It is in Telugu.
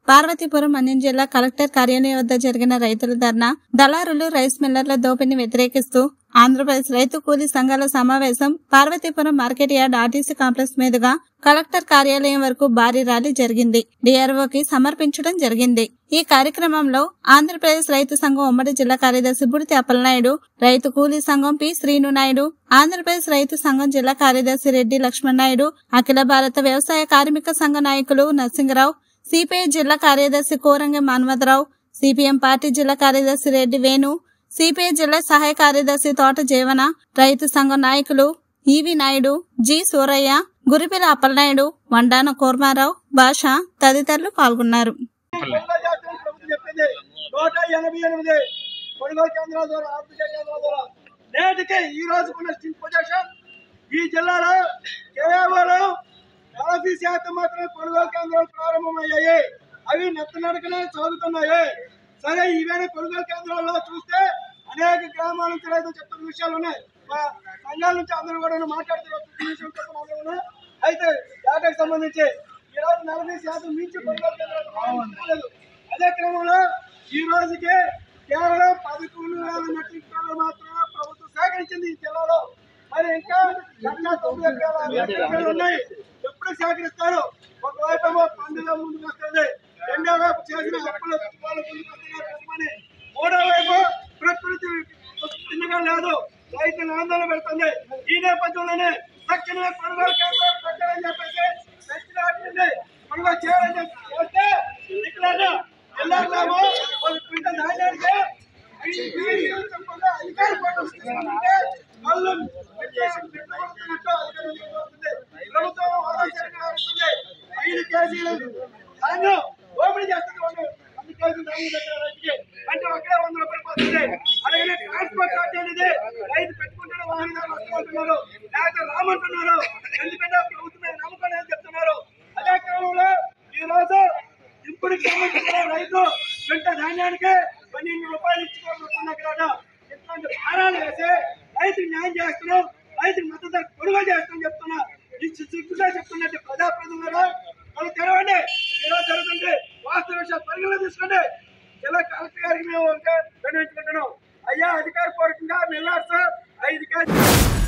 పార్వతీపురం మన్యం జిల్లా కలెక్టర్ కార్యాలయం వద్ద జరిగిన రైతుల ధర్నా దళారులు రైస్ మిల్లర్ల దోపిడీని వ్యతిరేకిస్తూ ఆంధ్రప్రదేశ్ రైతు కూలీ సంఘాల సమావేశం Parvathipuram market yard RTC complex మీదుగా కలెక్టర్ కార్యాలయం వరకు భారీ ర్యాలీ జరిగింది డిఆర్ఓకి సమర్పించడం జరిగింది ఈ కార్యక్రమంలో ఆంధ్రప్రదేశ్ రైతు సంఘం ఉమ్మడి జిల్లా కార్యదర్శి బుడితి అప్పలనాయుడు రైతు కూలీ సంఘం పి శ్రీను నాయుడు ఆంధ్రప్రదేశ్ రైతు సంఘం జిల్లా కార్యదర్శి రెడ్డి లక్ష్మణ్ నాయుడు అఖిల భారత వ్యవసాయ కార్మిక సంఘ నాయకులు నరసింగరావు సిపిఐ జిల్లా కార్యదర్శి కోరంగ మాన్వదరావు సిపిఎం పార్టీ జిల్లా కార్యదర్శి రెడ్డి వేణు సిపిఐ జిల్లా సహాయ కార్యదర్శి తోట జీవన రైతు సంఘం నాయకులు ఈవి నాయుడు జి సూరయ్య గురిపిల అప్పలనాయుడు వండాన కోర్మారావు భాష తదితరులు పాల్గొన్నారు కొనుగోలు చేస్తామని ప్రభుత్వం చెప్పింది నూట ఎనభై ఎనిమిది కొనుగోలు కేంద్రాల ద్వారా ఆర్థిక కేంద్రాల ద్వారా నేటికి ఈ రోజుకున్న స్టింగ్ పొజిషన్ ఈ జిల్లాలో కేవలం నలభై శాతం మాత్రమే కొనుగోలు కేంద్రాలు ప్రారంభమయ్యాయి అవి నెత్తనడకనే సాగుతున్నాయి సరే ఇవన్నీ కొనుగోలు కేంద్రాల్లో చూస్తే అనేక గ్రామాల నుంచి రైతులు చెప్తున్న విషయాలు ఉన్నాయి మా సంఘాల నుంచి అందరూ కూడా మాట్లాడుతున్నారు విషయం చెప్తున్న అందరూ కూడా. అయితే డేటాకు సంబంధించి ఈ రోజు నలభై శాతం మించి కొనుగోలు కేంద్రాలు ప్రారంభించలేదు అదే క్రమంలో ఈ రోజుకి కేవలం పదకొండు వేల మెట్రిక్ టన్నులు మాత్రమే ప్రభుత్వం సేకరించింది ఈ జిల్లాలో మరి ఇంకా లక్ష తొమ్మిది ఎకరాల అరవై ఎకరాలు ఉన్నాయి ఎప్పుడు సేకరిస్తారు ఒకవైపు ఏమో పండుగ ముందుకు వస్తుంది రెండో వైపు చేసిన అప్పుల వాళ్ళు ముందుకు వస్తున్నారు కష్టమని మూడో వైపు ప్రకృతి చిన్నగా లేదు రైతులు ఆందోళన పెడుతుంది ఈ నేపథ్యంలోనే తక్షణమే కొనుగోలు కేంద్రాలు పెట్టాలని చెప్పేసి తెచ్చినట్టుంది కొనుగోలు చేయాలని చెప్పి చేస్తే ఇక్కడ జిల్లాలో ఒక క్వింటల్ ధాన్యానికి ఐదు కేజీలు చొప్పున అధికార పన్ను ఇస్తున్నారంటే వాళ్ళు పెట్టబడుతున్నట్టు అధికారం చేయబడుతుంది. ప్రభుత్వం ఆలోచనగా అడుగుతుంది. ఐదు కేజీలు ధాన్యం దోపిడీ చేస్తుంది వాళ్ళు ఐదు కేజీలు ధాన్యం పెట్టారు రైతుకి అంటే ఒకే వంద రూపాయలు పోతుంది అలాగే ట్రాన్స్పోర్ట్ ఛార్జ్ అనేది రైతు పెట్టుకుంటున్న వాహనాలు వస్తుంటున్నారు లేకపోతే రామంటున్నారు ఎందుకంటే ప్రభుత్వమే నమ్మకం అని చెప్తున్నారు అదే క్రమంలో ఈ రోజు ఇప్పుడు సంబంధించిన రైతు గంట ధాన్యానికి పన్నెండు రూపాయలు ఇచ్చుకోబోతున్నా కదా ఇట్లాంటి భారాలు వేసి రైతుకి న్యాయం చేస్తున్నాం రైతుకి మద్దతు ధర కొనుగోలు చేస్తాం చెప్తున్నా ఇది సిగ్గుగా చెప్తున్నట్టు ప్రజాప్రతినిధులు వాళ్ళు తెరవండి ఈరోజు జరుగుతుంది వాస్తవ విషయాలు పరిగణలో తీసుకోండి జిల్లా కలెక్టర్ గారికి మేము ఒక విన్నవించుకుంటున్నాం అయ్యా అధికార పూర్వకంగా మిల్లార్స్ ఐదు కేజీ